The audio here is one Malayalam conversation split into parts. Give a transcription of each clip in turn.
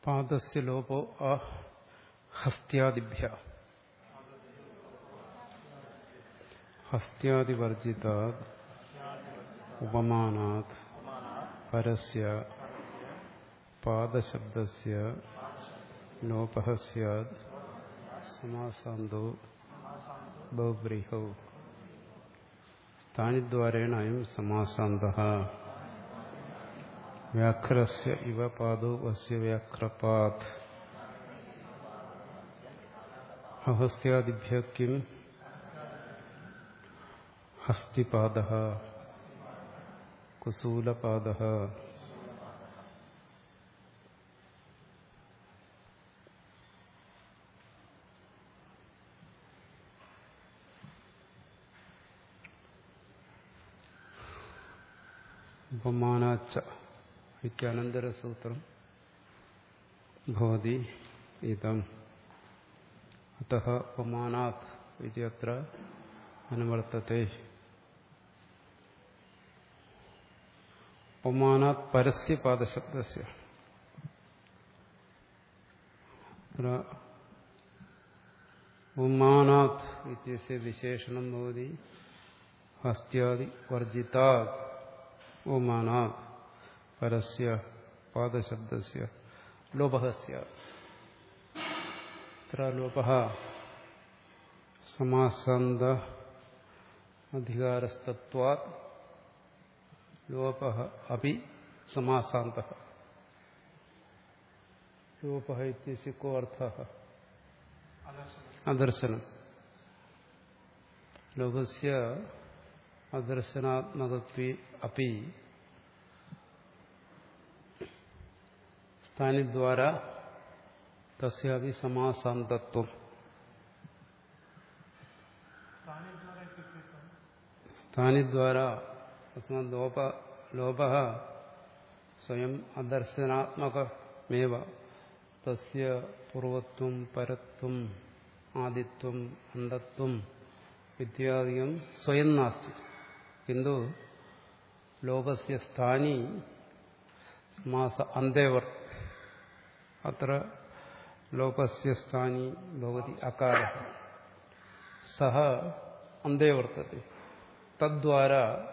പാദസ്യ ലോപോ ആ ഹസ്ത്യാദിഭ്യ ഹസ്ത്യാദിവർജിതാത് ഉപമാനാത് പരസ്യ പാദശബ്ദസ്യ ലോപഃ സ്യാത് സമാസാന്തോ ബഹുബ്രീഹൗ സ്ഥാനിദ്വാരേണ അയം സമാസാന്തഃ വ്യാഘ്രസ്യ ഇവ പാദോ അസ്യ വ്യാഘ്രപാത് അഹസ്ത്യാദിഭ്യ കിം ഹസ്തിപാദ കുസൂലപാദ ഉപമാനാച്ച ഇത്യനന്തരസൂത്രം ഭവതി ഇതം അത ഉപമാനാത് ഇതി അത്ര അനുവർത്തത്തെ ഉപമാനാത് പരസ്യ പാദശബ്ദസ്യ ഉപമാനാത് ഇത്യസ്യ വിശേഷണം ഭവതി ഹസ്ത്യാദി വർജിതാത് ഉപമാനാത് പരസ്യ പാദശബ്ദസ്യ ലോപഃ സ്യാത് അത്ര ലോപഃ സമാസന്ത അധികാരസ്തത്വാത് ലോപഃ അപി സമാസാന്തഃ ലോപഃ ഇത്യസ്യ കോ അർത്ഥഃ അദർശനം ലോകസ്യ അദർശനാത്മകത്വേ അപ്പി സ്ഥാനിദ്വാര തസ്യാപി സമാസാന്തത്വം സ്ഥാനിദ്വാര തസ്മാത് ലോപ ലോപ സ്വയം അദർശനാത്മകമേവ തസ്യ പൂർവത്വം പരത്വം ആദിത്വം അന്തത്വം ഇത്യാദികം സ്വയം നാസ്തി കിന്തു ലോകസ്യ സ്ഥാനി മാസ അന്തേവർ അത്ര ലോകസ്യ സ്ഥാനി ഭവതി അകാര സഹ അന്തേ വർത്തത്തെ തദ്വാര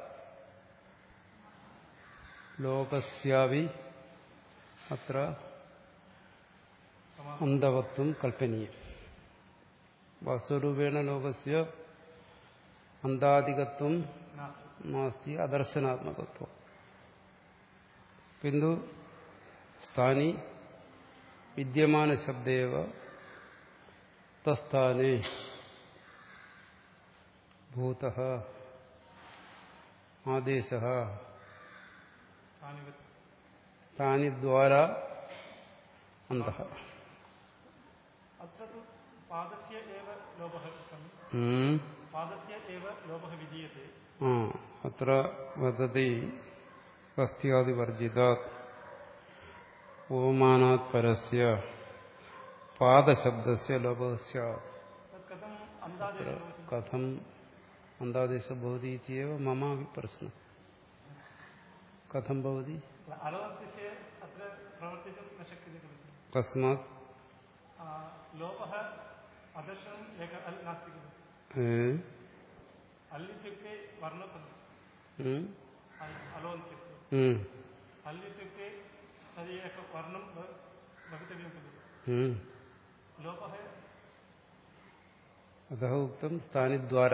ലോകസ്യാവി അത്ര അന്തവത്വം കൽപ്പനീയം വാസ്തുരൂപേണ ലോകസ്യ അന്താധികത്വം നാസ്തി അദർശനാത്മകത്വം കിന്തു സ്ഥാനി വിദ്യമാന ശബ്ദേവ തസ്ഥാനെ ഭൂത ആദേശ സ്ഥാനിദ്വാര അന്ത अत्र तु पादस्य एव लोपः खलु पादस्य एव लोपः विधीयते അത്ര വദതി ഹസ്ത്യാദിവർജിതാത് ഉപമാനാത് പരസ്യ പാദശബ്ദസ്യ ലോപः സ്യാत् तत् कथम् अन्दादेशः भवति കഥം അന്താദേശ ഭവതി ഇത്യവ മമാപി പ്രശ്നം കഥം ഭവതി अलवन्तिशे अत्र प्रवर्तितुं न शक्यते खलु കസ്മാത് आ, लोपः अदर्शनम् एक अल् नास्ति खलु ഏ? अल् इत्युक्ते वर्णः खलु ഉം? अल् अलोन्त्यस्य ഉം. अल् इत्युक्ते तद् एक वर्णं भ- भवितव्यं खलु ഉം. लोपः അतः ഉക്തം സ്ഥാനിദ്വാര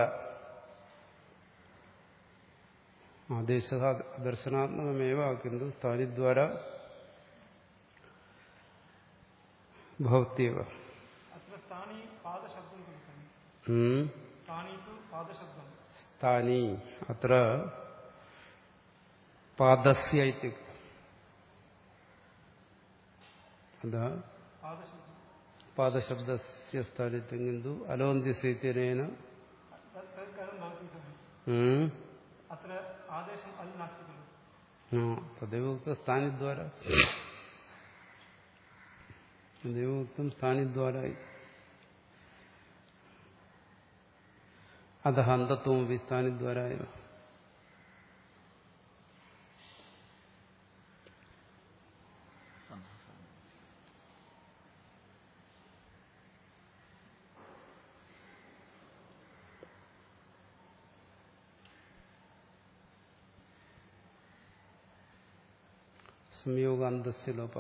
ആദേശ ദർശനാത്മകമേവ കിന്തു സ്ഥാനിദ്വാര ഭവത്യവ अत्र स्थानी पादशब्दं खलु खलु ഉം. स्थानी तु पादशब्दं സ്ഥാനി അത്ര പാദസ്യ ഇത്യുക്തം അതാ पादशब्दं പാദശബ്ദസ്യ സ്ഥാനിത്വം കിന്തു അലോന്ത്യസൈത്യനേന तत् तत् कथं भवति खलु ഉം. अत्र आदेशम् अल् नास्ति खलु ആ, തദൈവ ഉക്തം സ്ഥാനിദ്വാര തദൈവ ഉക്തം സ്ഥാനിദ്വാര അത അന്തത്വമപി സ്ഥാനിദ്വാര എവ സംയോഗാന്തസ്യ ലോപ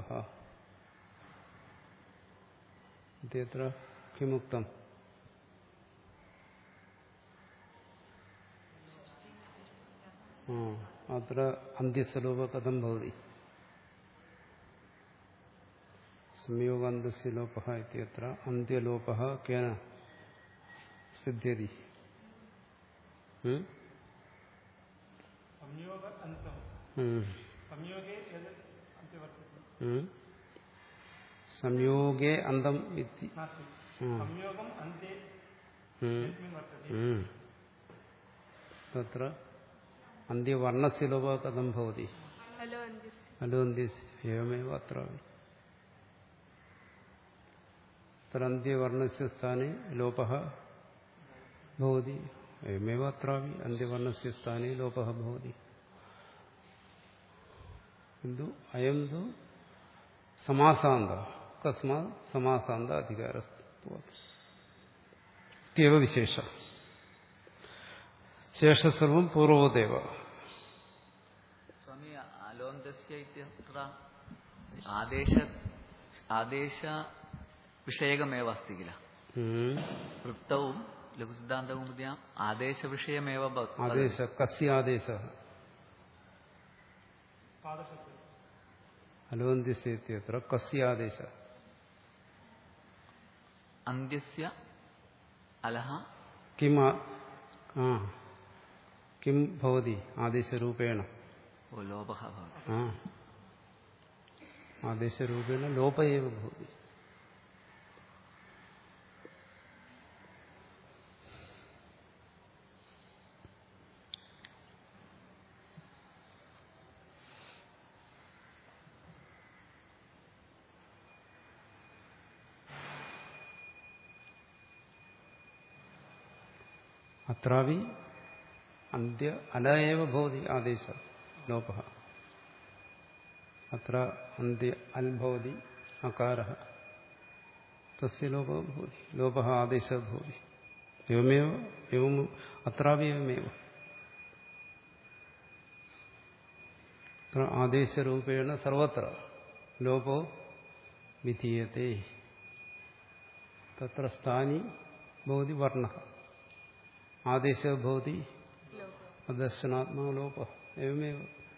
ഇത്യത്ര കിമുക്തം ആ അത്ര അന്ത്യസ്വലോപ കഥം ഭവതി സംയോഗാന്തസ്യ ലോപ ഇത്യത്ര അന്ത്യലോപ കേന സിദ്ധ്യതി ഉം? സംയോഗ അന്തം ഉം. സംയോഗേ യത് അന്ത്യവർത്തത്തെ ഉം. സംയോഗേ അന്തം ഇത്തി നാസ്തി ഉം. സംയോഗം അന്ത്യേ ഉം. യസ്മിൻ വർത്തത്തെ ഉം. തത്ര അന്ത്യവർണ്ണസ്യ ലോപ കഥം ഭവതി ഹലോ അഞ്ജസ് അല്ലോ അന്ത്യസ് ഏവമേവ അത്ര അത്ര അന്ത്യവർണ്ണസ്യ സ്ഥാനെ ലോപ ഭവതി एवमेव अत्रापि अन्त्यवर्णस्य स्थाने लोपः भवति किन्तु अयं तु समासान्तः कस्मात् समासान्त अधिकारत्वात् इत्येव विशेषः शेषसर्वं पूर्ववदेव സ്വാമി അലോന്തസ്യ ഇത്യത്ര ആദേശ ആദേശ വിഷയകമേവ അസ്തി കില ഉം. വൃത്തവും ലഘുസിദ്ധാന്തകൗമുദ്യാം ആദേശവിഷയമേവ ഭ- आदेश कस्य आदेशः പാദശബ്ദം हलवन्त्यस्य इत्यत्र कस्य आदेशः അന്ത്യസ്യ അലഹ किम् आ- आ, किं भवति आदेशरूपेण ഓ ലോപः ഭവതി ആ. ആദേശരൂപേണ ലോപ ഏവ ഭവതി അത്രാപി അന്ത്യ അല ഏവ ഭവതി ആദേശ ലോപ അത്ര അന്ത്യ അൽ ഭവതി അകാര തസ്യ ലോപ ഭവതി ലോപ ആദേശ ഭവതി എവമേവ എവം അത്രാപി എവമേവ അത്ര ആദേശരൂപേണ സർവത്ര ലോപോ വിധീയത്തെ തത്ര സ്ഥാനി ഭവതി വർണ്ണ ആദേശ ഭവതി അദർശനാത്മാ ലോപ എവമേവ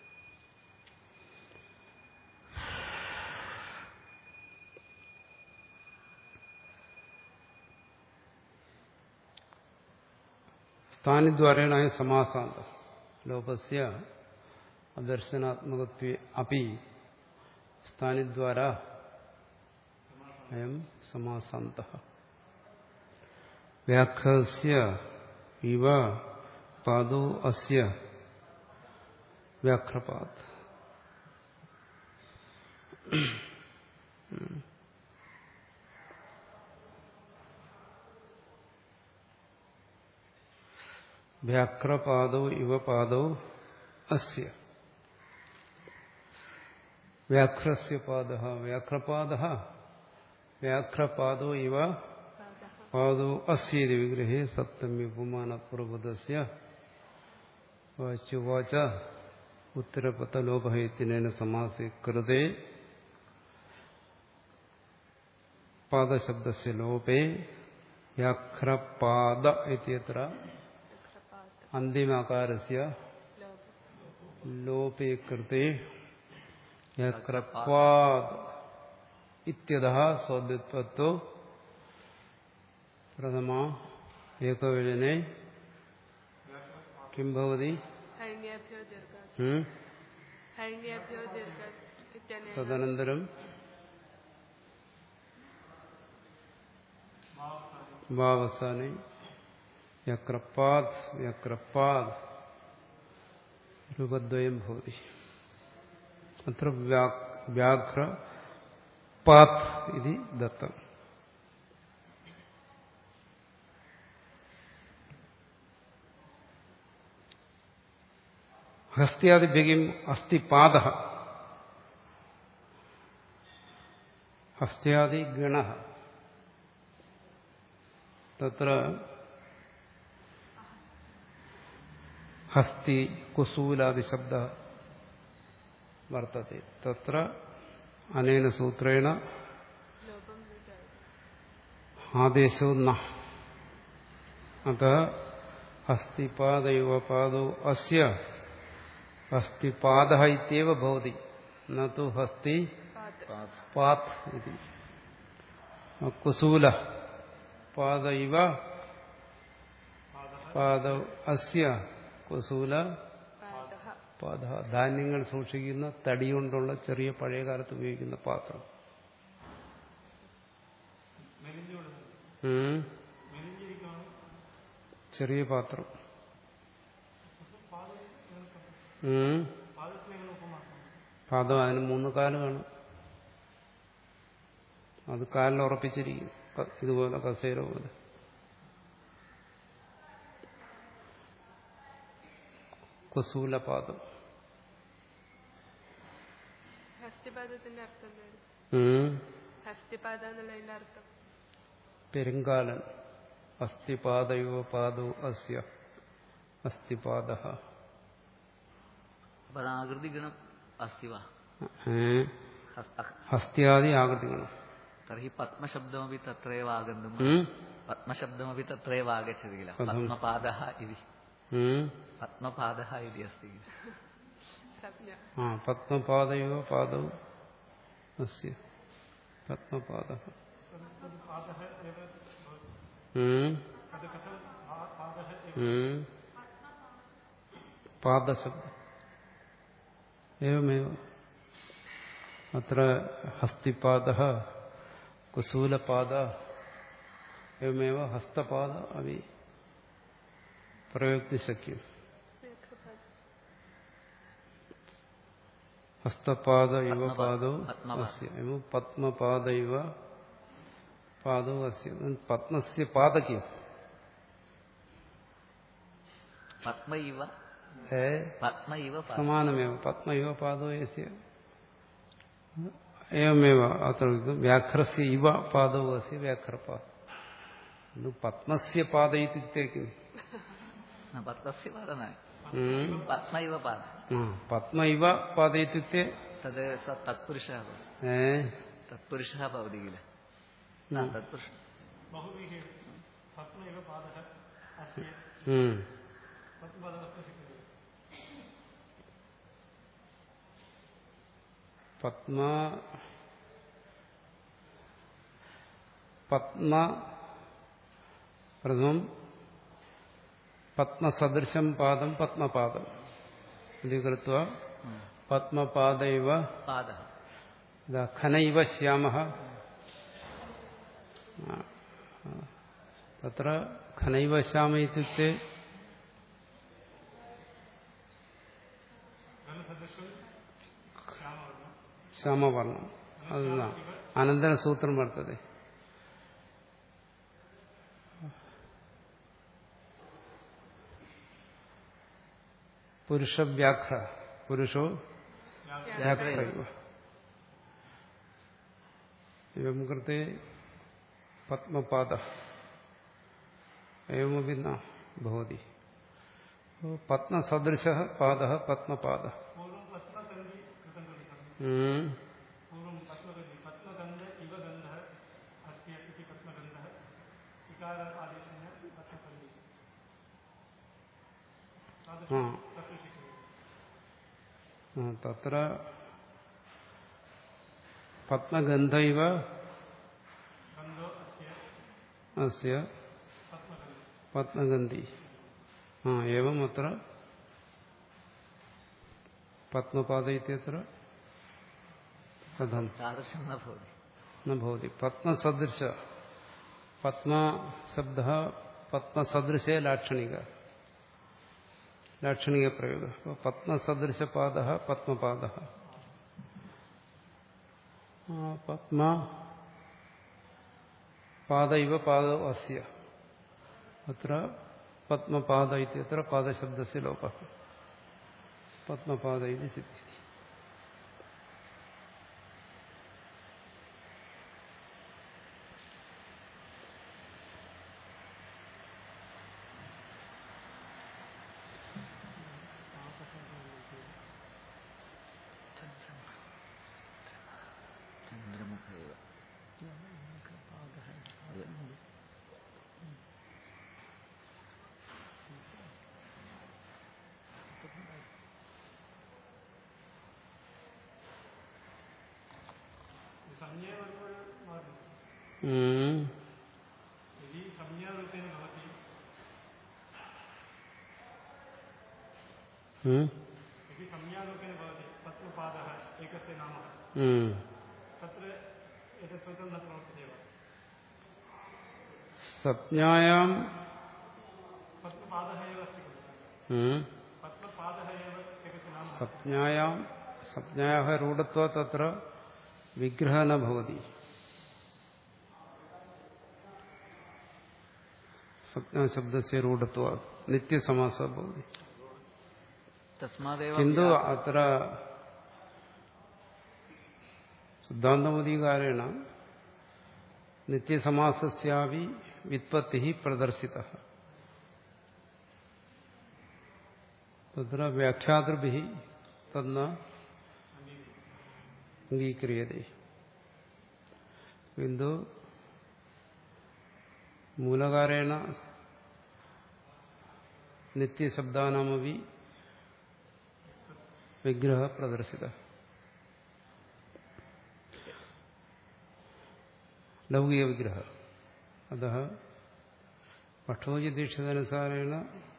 സ്ഥാനിദ്വാരേണ സമാസാന്ത ലോപസ്യ അദർശനാത്മകത്വ അപ്പി സ്ഥാനിദ്വാര അയം സമാസാന്ത വ്യാഖ്യസ്യ ഇവ പാദോ അസ്യ വ്യാഘ്രപാത് വ്യാഘ്രപാദോ ഇവ പാദോ അസ്യ വ്യാഘ്രസ്യ പാദ വ്യാഘ്രപാദ വ്യാഘ്രപാദോ ഇവ പാദോ അസ്യേതി വിഗ്രഹേ സപ്തമ്യുപമാനപ്രബുധസ്യ വാച്ചുവാച ഉത്തരപത്തലോപഹയത്തിനേന സമാസേ കൃതേ പാദശബ്ദസ്യ ലോപേ വ്യാഘ്രപാദ ഇത്യത്ര അന്തിമകാരസ്യ ലോപേ കൃതേ വ്യാഘ്രപാദ് ഇത്യതഃ സ്വദ്വിത്വത്തോ പ്രഥമ ഏകവചനെ കിം ഭവതി ഹൈന്യാഭ്യോ ദീർഘ ഉം? ഹൈന്യാഭ്യോ ദീർഘ ഇത്യനേന തദനന്തരം ഭാവസാനെ യക്രപ്പാദ് യക്രപ്പാദ് രൂപദ്വയം ഭവതി അത്ര വ്യാഘ്ര പാത് ഇതി ദത്തം ഹസ്ത്യാദിഭ്യകിം അസ്തി പാദ ഹസ്ത്യാദി ഗണ തത്ര ഹസ്തി കുസൂലാദി ശബ്ദ വർത്തത്തെ തത്ര അനേന സൂത്രേണ ലോപം വിചാരം ആദേശോ ന അത അസ്ഥിപാദയോ പാദോ അസ്യ അസ്ഥിപാദ ഇത്യവ ഭവതി നു ഹസ്തി പാദ പാത് ഇതി കുസൂല പാദ ഇവ പാദ അസ്യ കുസൂല പാദ പാദ ധാന്യങ്ങൾ സൂക്ഷിക്കുന്ന തടി കൊണ്ടുള്ള ചെറിയ പഴയ കാലത്ത് ഉപയോഗിക്കുന്ന പാത്രം ഉം. ചെറിയ പാത്രം ഉം. പാദം അതിന് മൂന്ന് കാല് കാണും അത് കാലിൽ ഉറപ്പിച്ചിരിക്കും ക- ഇതുപോലെ കസേര പോലെ കുസൂലപാദം ഹസ്തിപാദത്തിന്റെ അർത്ഥം എന്താണ് ഉം. ഹസ്തിപാദ എന്നുള്ളതിന്റെ അർത്ഥം പെരുങ്കാലൻ അസ്ഥിപാദയോ പാദോ അസ്യ അസ്ഥിപാദ അപ്പൊ അത് ആകൃതി ഗുണം അസ്തി വാ ഹസ്- അഹ്. ഹസ്ത്യാദി ആകൃതികളും തർഹി പത്മശബ്ദമപി തത്രേവ ആഗന്തും ഉം? പത്മശബ്ദമപി തത്രേവ ആഗच्छति കിल कथं? പത്മപാദः इति ഉം? പത്മപാദः इति अस्ति किल സംജ്ഞ ആ പത്മപാദയോ പാദോ അസ്യ പത്മപാദ പാദശബ്ദം एवमेव अत्र हस्तिपादः कुसूलपादः एवमेव हस्तपाद अपि प्रयोक्तुं शक्यम् हस्तपाद इव पादौ पद्मपाद. अस्य एवं पद्मपाद इव पादौ अस्य पद्मस्य पाद किम् പത്മ ഇവ ഏ പത്മ ഇവ പാദ. സമാനമേവ പത്മ ഇവ പാദോ യസ്യ एवमेव अत्र उक्तं व्याघ्रस्य इव पादौ अस्य व्याघ्रपाद ഇത് പത്മസ്യ പാദ ഇത്യുക്തെ കിം न, पद्मस्य पाद न ഉം. പത്മ ഇവ പാദ ആ, പത്മ ഇവ പാദ ഇത്യുക്തെ തത് സ തത്പുരുഷः भवति ഏ तत्पुरुषः भवति किल न तत्पुरुष बहुव्रीहि पद्म एव पादः अस्य ഉം. पद्मपादः शक्यते പത്മ പത്മ പ്രഥമം പത്മസദൃശം പാദം പത്മപാദം ഇത് കൃത്വ പത്മപാദ ഇവ पादः ഇതാ ഖന ഇവ ശ്യാമ തത്ര ഖനൈവ ശ്യാമ ഇത്യുക്തെ ശ്യാമവർണം അതെന്നാ അനന്തരസൂത്രം വർത്തതെ പുരുഷവ്യാഘ്ര പുരുഷോ വ്യാഘ്രൈവ ഇവം കൃത്തെ പത്മപാദ एवमपि न भवति पद्मसदृशः पादः पद्मपादः पूर्वं पद्मगन्धि कृतं खलु खलु हम्म, पूर्वं पद्मगन्धि पद्मगन्ध इव गन्धः अस्य इति पद्मगन्धः इकार आदेशेन पद्मगन्धि तादृशं हा कर्तुं शक्यते हा, तत्र पद्मगन्ध इव गन्धो अस्य अस्य पद्मगन्धि पद्मगन्धि हा एवम् अत्र पद्मपाद इत्यत्र कथम् तादृशं न भवति न भवति पद्मसदृश पद्मशब्दः पद्मसदृशे लाक्षणिक लाक्षणिकप्रयोगः पद्मसदृशपादः पद्मपादः आ, पद्म पाद इव पादौ अस्य अत्र पद्मपाद इत्यत्र पादशब्दस्य लोपः पद्मपाद इति सिद्ध्यति छन्दः संज्ञे वर्गो मार्गः ഉം. यदि संज्ञारूपेण भवति ഉം. यदि संज्ञारूपेण भवति तत्र पादः एकस्य नाम ഉം. तत्र एतत् सूत्रं न प्रवर्तते एव സംജ്ഞായാം पद्मपादः एव अस्ति खलु ഉം. पद्मपादः एव एकस्य नाम സംജ്ഞായാം സംജ്ഞായാः रूढत्वा तत्र विग्रहः न भवति संज्ञाशब्दस्य रूढत्वा नित्यसमासः भवति तस्मादेव किन्तु अत्र सिद्धान्तमधिकारेण नित्यसमासस्यापि व्युत्पत्तिः प्रदर्शितः तत्र व्याख्यातृभिः तन्न अङ्गीक्रियते किन्तु मूलकारेण नित्यशब्दानामपि विग्रहः प्रदर्शितः लौकिकविग्रहः अतः पठोजिदीक्षितानुसारेण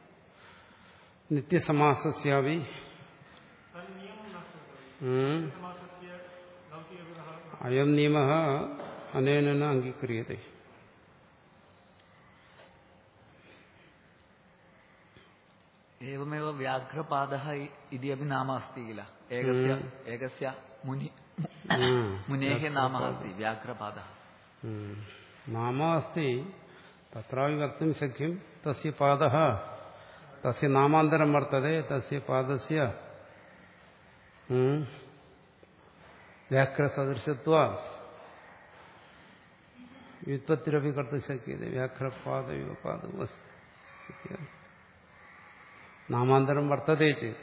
नित्यसमासस्यापि तन्नियमं नास्ति हम्म, समासस्य लौकिकविरहः अयं नियमः अनेन न अङ्गीक्रियते एवमेव व्याघ्रपादः इ- इति अपि नाम अस्ति किल एकस्य एकस्य मुनि हम्म, मुनेः नाम अस्ति व्याघ्रपादः हम्म, नाम अस्ति तत्रापि वक्तुं शक्यं तस्य पादः तस्य नामान्तरं वर्तते तस्य पादस्य हम्म, व्याघ्रसदृशत्वा व्युत्पत्तिरपि कर्तुं शक्यते व्याघ्रपाद इव पादौ अस्ति इत्यादि नामान्तरं वर्तते चेत्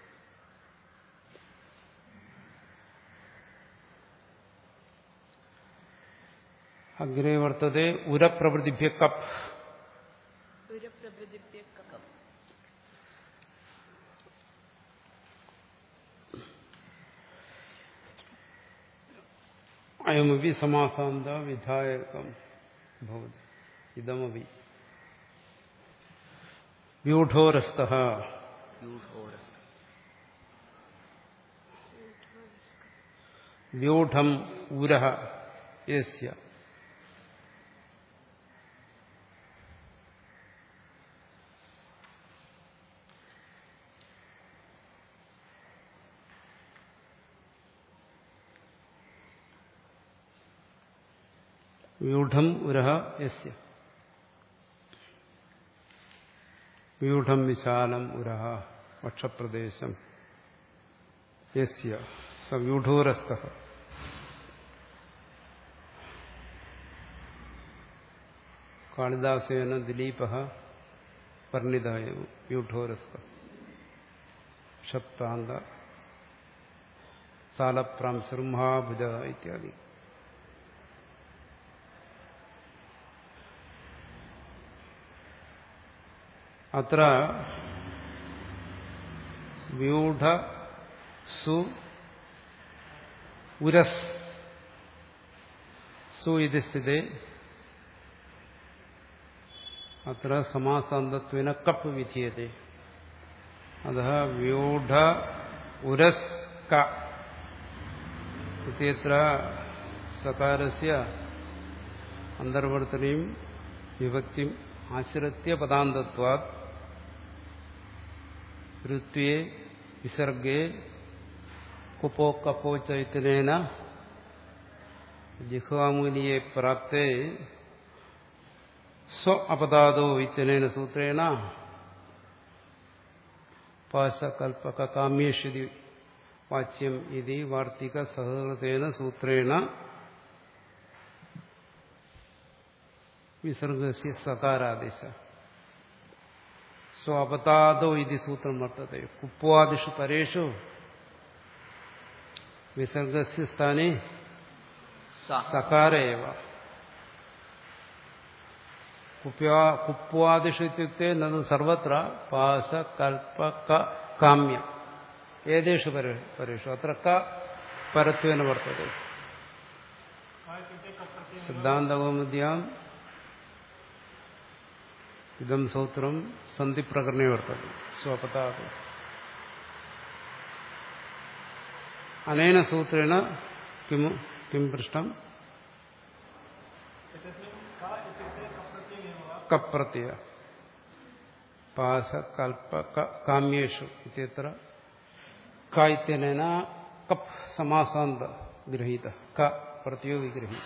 अग्रे वर्तते उरप्रभृतिभ्य कप् ദുരപ്രഭൃതിഭ്യക്കം अयमपि समासान्त विधायकं भवति इदमपि व्यूढोरस्तः यूढोरस् व्यूढम् उरः यस्य വ്യൂഢം ഉരഹ യസ്യ വ്യൂഢം വിശാലം ഉരഹ വക്ഷപ്രദേശം യസ്യ സ വ്യൂഢോരസ്ഥ കാളിദാസേന ദിലീപ വർണ്ണിതായ വ്യൂഢോരസ്ഥ ക്ഷപ്രാന്ത സാലപ്രാംശർമഹാഭുജ ഇത്യാദി അത്ര വ്യൂഢ സു ഉരസ് സു ഇത് സ്ഥിതേ അത്ര സമാസാന്തത്വേന കപ്പ് വിധീയത്തെ അത വ്യൂഢ ഉരസ് ക ഇത്യത്ര സകാരസ്യ അന്തർവർത്തനയും വിഭക്തിം ആശ്രിത്യ പദാന്തത്വാത് ഋത്വേ വിസർഗേ കുപ്പോ കപ്പോ ചൈത്തനേന ജിഹ്വാമൂലിയെ പ്രാപ്തേ സ്വ അപദാതോ ഇത്യനേന സൂത്രേണ പാശകൽപ്പക കാമ്യേഷ്യതി വാച്യം ഇതി വാർത്തിക സഹകൃതേന സൂത്രേണ വിസർഗസ്യ സകാരാദേശ സ്വാപതാദോ ഇതി സൂത്രം വർത്തത്തെ കുപ്വാദിഷു പരേഷു വിസർഗസ്യ സ്ഥാനെ സ സകാര ഏവ കുപ്യാ- കുപ്വാദിഷു ഇത്യുക്തെ നത് സർവത്ര പാശ കൽപ്പക കാമ്യം ഏതേഷു പര- പരേഷു അത്ര ക പരത്വേന വർത്തते का इत्युक्ते कप् प्रत्ययः സിദ്ധാന്തകൗമുദ്യാം ഇതം സൂത്രം സന്ധിപ്രകരണേ വർത്തते സ്വപതാത് അനേന സൂത്രേണ കിമു കിം പൃഷ്ടം एतस्मिन् का इत्युक्ते कप् प्रत्ययमेव वा കപ്രത്യ പാസ കൽപ്പ ക- കാമ്യേഷു ഇത്യത്ര ക ഇത്യനേന കപ് സമാസാന്ത ഗൃഹീത ക പ്രത്യോ വിഗ്രഹീത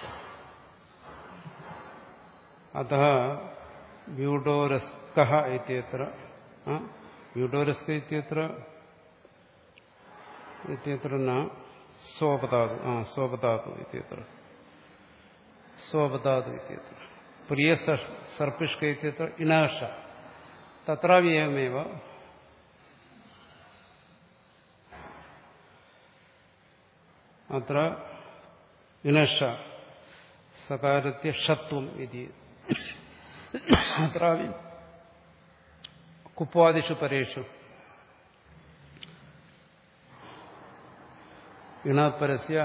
അത വ്യൂഢോരസ്ക ഇത്യത്ര ആ, വ്യൂഢോരസ്ക ഇത്യത്ര ഇത്യത്ര ന സ്വപതാതു ആ സ്വപതാതു ഇത്യത്ര സ്വപതാതു ഇത്യത്ര പ്രിയ സർപ്പിഷ്ക ഇത്യത്ര ഇനാഷ തത്രാവി ഏവമേവ അത്ര ഇനഷ സകാരത്യ ഷത്വം ഇതി അത്രാവി കുപ്വാദിഷു പരേഷു ഇണപരസ്യ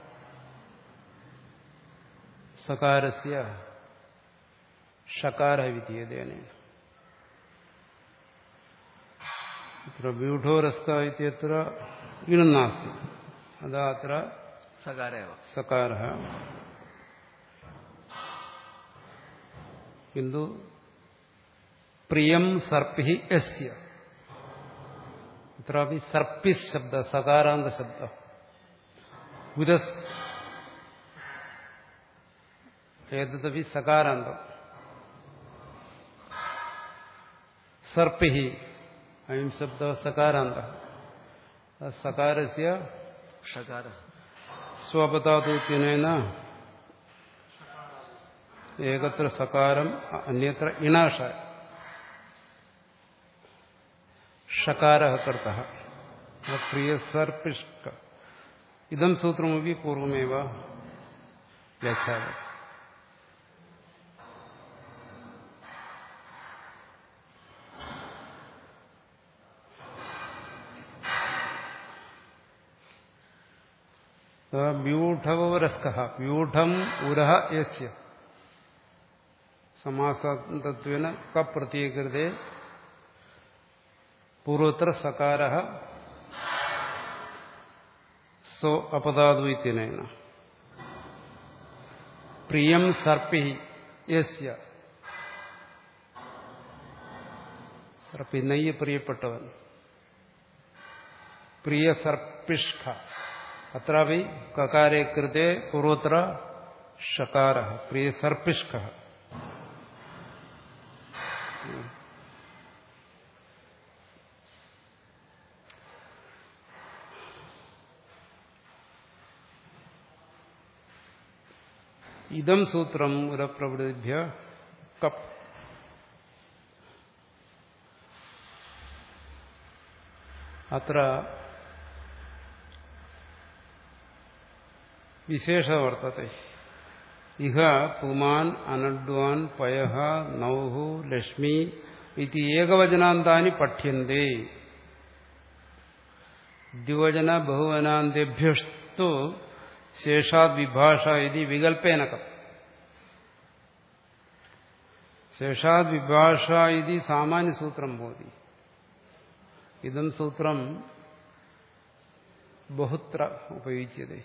സകാരസ്യ ഷകാര വിധീയതേന അത്ര വ്യൂഢോരസ്ക ഇത്യത്ര ഇണം നാസ്തി അതാ അത്ര സകാരേവ സകാര കിന്തു പ്രിയം സർപ്പി യസ്യ അत्रापि സർപ്പിസ് ശബ്ദ സകാരാന്ത ശബ്ദ ഉരസ് ഏതദപി സകാരാന്തം സർപ്പി അയം ശബ്ദ സകാരാന്ത സകാരസ്യ ഷകാര സ്വപതാതൂത്യനേന ഏകത്ര സകാരം അന്യത്ര ഇണാഷ ഷകാര കർത്ത പ്രിയസർപ്പിഷ്ക ഇതം സൂത്രമപി പൂർവമേവ വ്യാഖ്യാത വ്യൂഢവരസ്ക വ്യൂഢം ഉരഹ യസ്യ സമാസത്വേന കപ്രത്യേകൃതേ പൂർവത്ര സകാര സോ അപദാതു ഇത്യനേന പ്രിയം സർപ്പി യസ്യ സർപ്പി നെയ്യ് പ്രിയപ്പെട്ടവൻ പ്രിയ സർപ്പിഷ്ക അത്രാപി കകാരെ കൃതേ പൂർവത്ര ഷകാര പ്രിയ സർപ്പിഷ്ക ഇതം സൂത്രം ഉരപ്രവൃത്തിഭ്യ കപ്പ് അത്ര വിശേഷ വർത്തത്തെ ഇഹ പുമാൻ അനഡ്വാൻ പയ നൗഹു ലക്ഷ്മി ഇത് ഏകവചനാന്താനി പഠ്യന്തെ ദ്വിവചന ബഹുവനാന്തേഭ്യസ്തു ശേഷാദ് വിഭാഷ ഇത് വികൽപ്പേനകം ശേഷാദ് വിഭാഷ ഇത് സാമാന്യസൂത്രം ഭവതി ഇതം സൂത്രം ബഹുത്ര ഉപയുജ്യതേ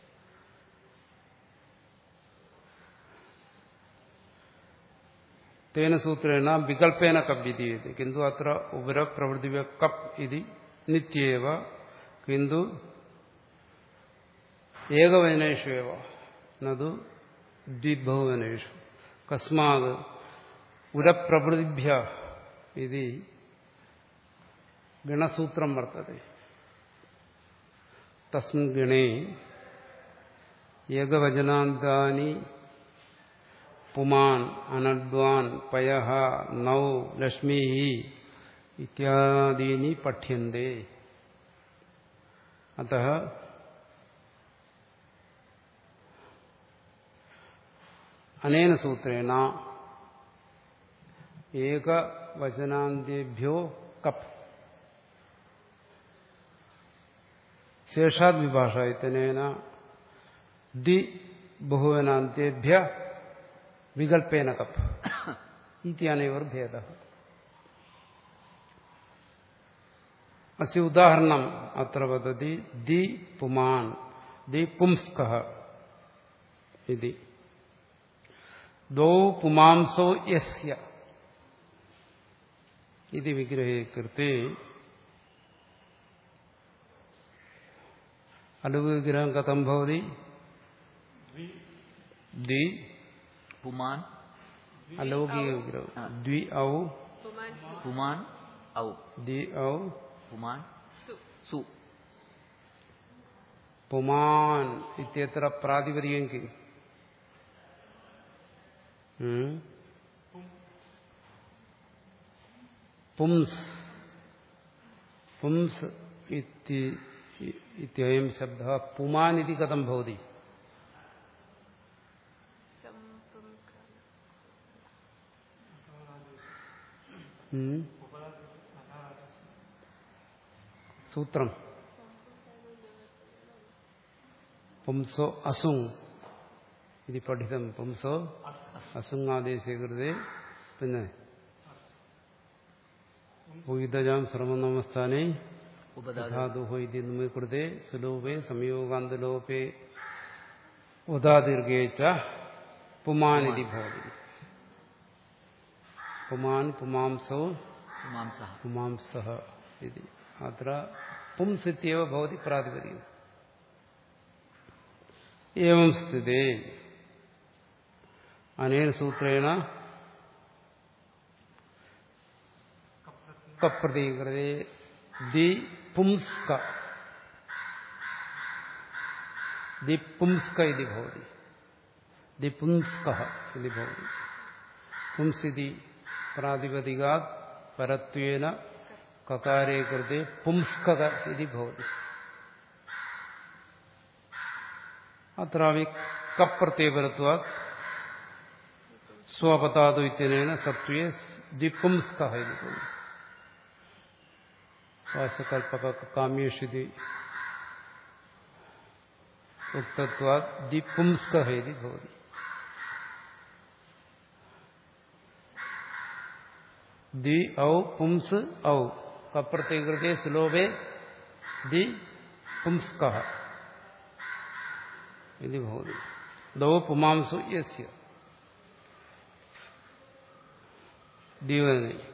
തേന സൂത്രേണ വികൽപ്പേന കപ്പ് വിധീയത്തെ കിന്തു അത്ര ഉപരപ്രവൃത്തി കപ്പ് ഇത് നിത്യേവ കിന്തു ഏകവചനേഷു ഏവ നതു ദ്വിബഹുവനേഷു കസ്മാത് ഉരപ്രവൃത്തിഭ്യ ഇത് ഗണസൂത്രം വർത്തത്തെ തസ്മിൻ ഗണേ ഏകവചനാന്താനി പുമാൻ അനഡ്വാൻ പയ നൗ ലക്ഷ്മി ഇത്യാദീനി പഠ്യന്തെ അത അനേന സൂത്രേണ ഏകവചനാന്ത്യേഭ്യോ കപ്പ് ശേഷാദ് വിഭാഷ ഇത്തനേന ദി ബഹുവനാന്ത്യേഭ്യ വികൽപ്പേന കപ്പ് ഇത്യാനയോർ ഭേദ അസ്യ ഉദാഹരണം അത്ര വദതി ദി പുമാൻ ദി പുംസ്ക ഇതി ദ്വൗ പുമാംസോ യസ്യ ഇത് വിഗ്രഹേ കൃത്തെ അലുവിഗ്രഹം കഥം ഭവതി ദ്വി പുമാൻ അലൗകിക വിഗ്രഹം ദ്വി ഔ പുമാൻ സു പുമാൻ ഔ ദ്വി ഔ പുമാൻ സു സു പുമാൻ ഇത്യത്ര പ്രാതിപതികം കിം ഉം? പുംസ് പുംസ് ഇത്തി- ഇ- ഇത്യയം ശബ്ദ പുമാൻ ഇതി കഥം ഭവതി സംപം കാല ഉം? സൂത്രം പുംസോ അസുങ് ഇത് പഠിതം പുംസോ അസുങ്ങാദേശേ കൃതേ പിന്നെ ഉയിതജാം ശ്രമനമസ്ഥാനെ ഉപദാ ധാതുഹോ ഇതി നമ്മെ കൃതേ സുലോപേ സംയോഗാന്തലോപേ ഉദാദീർഘേ ച പുമാനിതി ഭവതി പുമാൻ പുമാംസോ പുമാംസ പുമാംസഃ ഇതി അത്ര പുംസിത്യവ ഭവതി പ്രാതിപതികം ഏവം സ്ഥിതേ അനേന സൂത്രേണ കപ്രതീകൃതേ ദി പുംസ്ക ദി പുംസ്ക ഇതി ഭവതി ദി പുംസ്ക ഇതി ഭവതി പുംസിതി പ്രാതിപതികാത് പരത്വേന കകാരേ കൃതേ പുംസ്കക ഇതി ഭവതി അത്രാവി കപ്രത്യപരത്വാത് സ്വപതാതു ഇത്യനേന സത്വേ ദ്വിപുംസ്ക ഇതി ഭവതി വാസകൽപ്പക കാമ്യേഷിതി ഉക്തത്വാത് ദ്വിപുംസ്ക ഇതി ഭവതി ദി ഔ പുംസ് ഔ കപ്രത്യകൃതേ സുലോഭേ ദി പുംസ്ക ഇതി ഭവതി ദൗ പുമാംസു യസ്യ ദീവനെ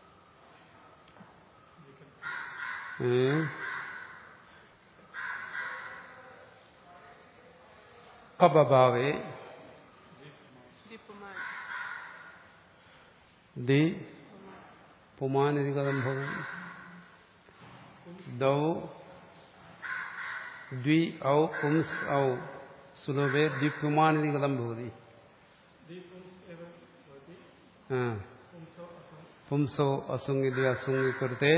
കപഭാവേ ദിപുമാൻ ദി പുമാനിതി കഥം ഭവതി ദൗ ദ്വി ഔ പുംസ് ഔ സുലഭേ ദ്വിപുമാനിതി കഥം ഭവതി ആ. പുംസോ അസുങ്ങിതി അസുങ്ങി കൃത്തെ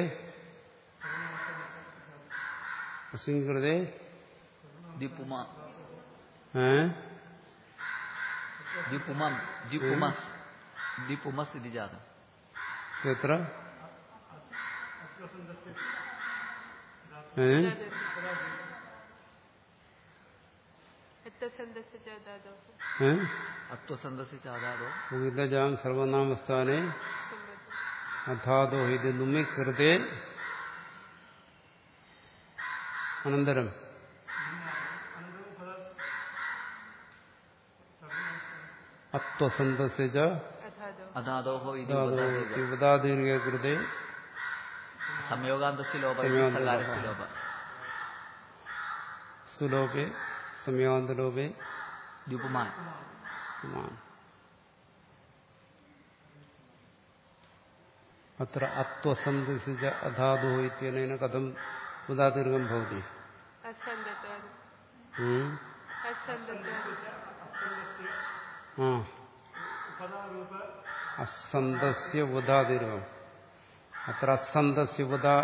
അസുങ്ങി കൃത്തെ ദ്വിപുമാ ഏ? ദ്വിപുമാംസ് ദ്വിപുമസ് ദ്വിപുമസ് ഇതി ജാതം എത്ര ഏ? എത്തസന്ദസ്യ ചാദാദോ ഏ? അത്വസന്ധസി ചാതാദോ ഉദിതജാം സർവനാമസ്ഥാനെ സംബന്ധം അഥാതോ ഇത് നുമ്മി കൃതേ അനന്തരം അത്വസന്തസ്യ ച അഥാദോ അധാതോഹോ ഇതി ധാതോ ഉപദാദീർഘ. ഉപദാദീർഘ കൃതേ സംയോഗാന്തസ്യ ലോപ ഇതി സംയോഗാന്ത സകാരസ്യ ലോപ. ലോപ സുലോപേ സമയാന്തലോപേ ദ്വിപുമാൻ സമാനം അത്ര അത്വസന്തസ്യ ച അധാതോ ഇത്യനേന കഥം ഉദാദീർഘം ഭവതി അസന്ധത്വാദി ഉം? അസന്ധത്വാദി ആ അസന്തസ്യ ഉദാദീർഘം അത്ര അസന്തസ്യ ഉദാ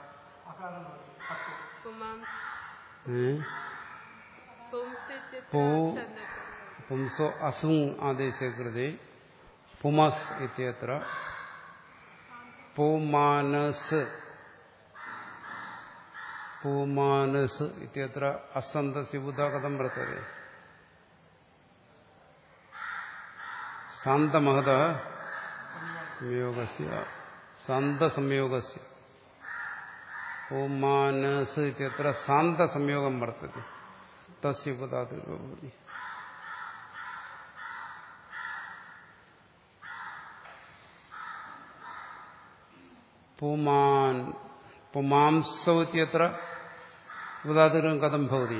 പുമാംസ് ഏ? പുംസിത്യ പൂ സന്ധത്വം പുംസോ അസുങ് ആദേശേ കൃതി പുമസ് ഇത്യത്ര പൂമാനസ് പൂമാനസ് ഇത്യത്ര അസന്തസ്യ ഉദാ കഥം വർത്തते സാന്തമഹത സംയോഗസ്യ സാന്തസംയോഗസ്യ ഓമാനസ് ഇത്യത്ര സാന്തസംയോഗം വർത്തते തസ്യ ഉപധാതുരോ ഭവതി പുമാൻ പുമാംസൗ ഇത്യത്ര ഉപധാതുരം കഥം ഭവതി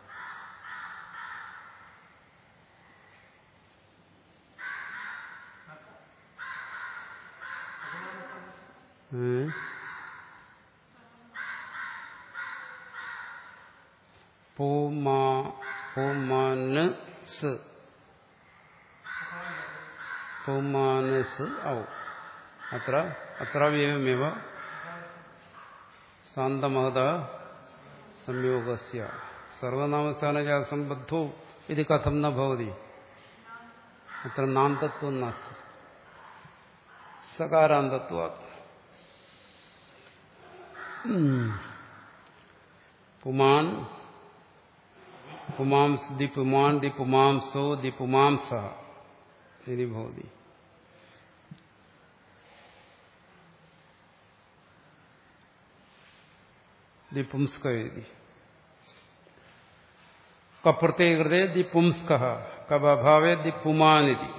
ഏ? പൂമാ പൂമാനസ് പൂമാനസ് ഔ അത്ര അത്രവ്യവമേവ സാന്തമഹത സംയോഗസ്യ സർവനാമസ്ഥാനജാസംബദ്ധോ ഇത് കഥം ന ഭവതി അത്ര നാന്തത്വം നാസ്തി സകാരാന്തത്വ പുമാൻ പുമാംസ് ദി പുമാൻ ദി പുമാംസോ ദി പുമാംസ ഇതി ഭവതി ദി പുംസ്ക ഇതി കപ്രത്യേകൃതേ ദി പുംസ്ക കഭാവേ ദി പുമാനിതി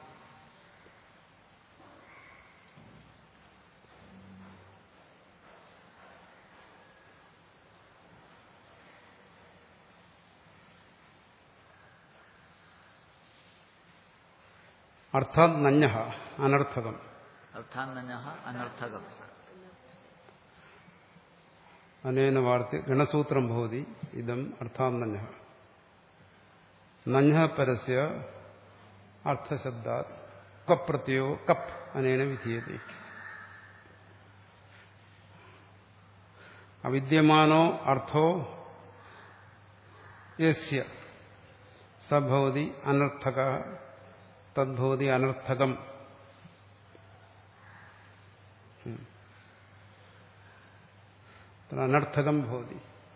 അർത്ഥാത് നഞ്ഞ അനർത്ഥകം അർത്ഥാന്നഞ്ഞ അനർത്ഥകം അനേന വാർത്തി ഗണസൂത്രം ഭവതി ഇതം അർത്ഥാത് നഞ്ഞ നഞ്ഞ പരസ്യ അർത്ഥശബ്ദാത് കപ്രത്യോ കപ്പ് അനേന വിധീയത്തെ അവിദ്യമാനോ അർത്ഥോ യസ്യ സഭവതി അനർത്ഥക തദ്ഭവതി അനർത്ഥകം അനർത്ഥകം ഭവതി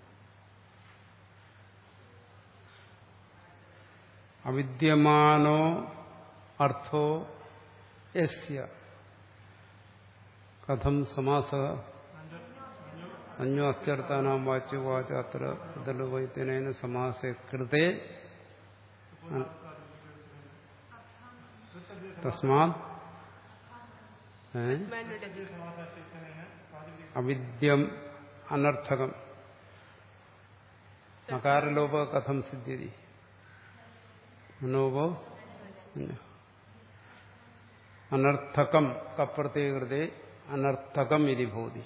അവിദ്യമാനോ അർത്ഥോ യസ്യ കഥം സമാസ അന്യോ അത്യർത്ഥാനാം വാച്ചു വാച അത്ര വൈദ്യനേന സമാസെ കൃതേ തസ്മാത് ഏ? മനുടജി അവിദ്യം അനർത്ഥകം നകാരലോപ കഥം സിദ്ധ്യതി മനോപോ അനർത്ഥകം കപ്രത്യേകൃതേ അനർത്ഥകം ഇതി ഭവതി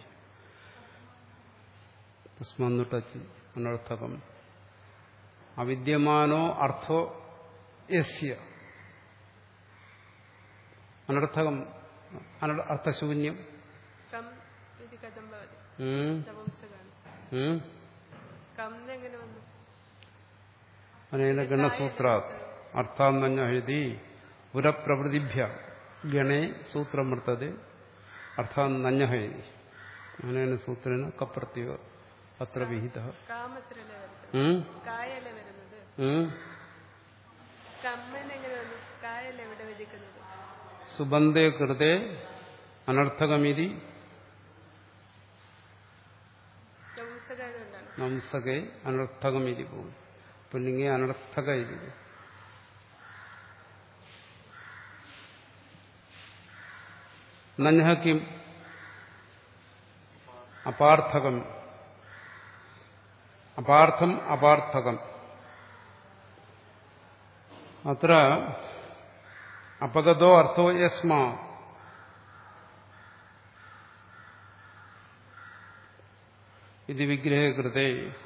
തസ്മന്നുട്ടച്ച് അനർത്ഥകം അവിദ്യമാനോ അർത്ഥോ യസ്യ അനർത്ഥകം അന- അർത്ഥശൂന്യം കം ഇത് കഥം ഭവതി ഉം. നപുംസകാണ് ഉം. കം എങ്ങനെ വന്നു അനേന ഗണസൂത്രാത് അർത്ഥാന്നഞ്ഞി പുരപ്രവൃത്തിഭ്യ ഗണേ സൂത്രം വർത്തത് അർത്ഥാന്നഞ്ഞ അനേന സൂത്രേണ കപ്രത്യോ അത്ര വിഹിത കാമത്തിലല്ലേ വരുന്നത് കായല്ലേ വരുന്നത് കമ്മൻ എങ്ങനെ വന്നു കായല്ലേ ഇവിടെ വിധിക്കുന്നത് സുബന്ധേ കൃതേ അനർത്ഥകമിതി നപുംസകാരം കൊണ്ടാണ് നംസകെ അനർത്ഥകമിതി പോകും പുല്ലിംഗെ അനർത്ഥക ഇതി നഞ്ഞ കിം അപാർത്ഥകം അപാർത്ഥം അപാർത്ഥകം അത്ര അപഗതോ അർത്ഥോ യസ്മാ ഇത് വിഗ്രഹകൃതേ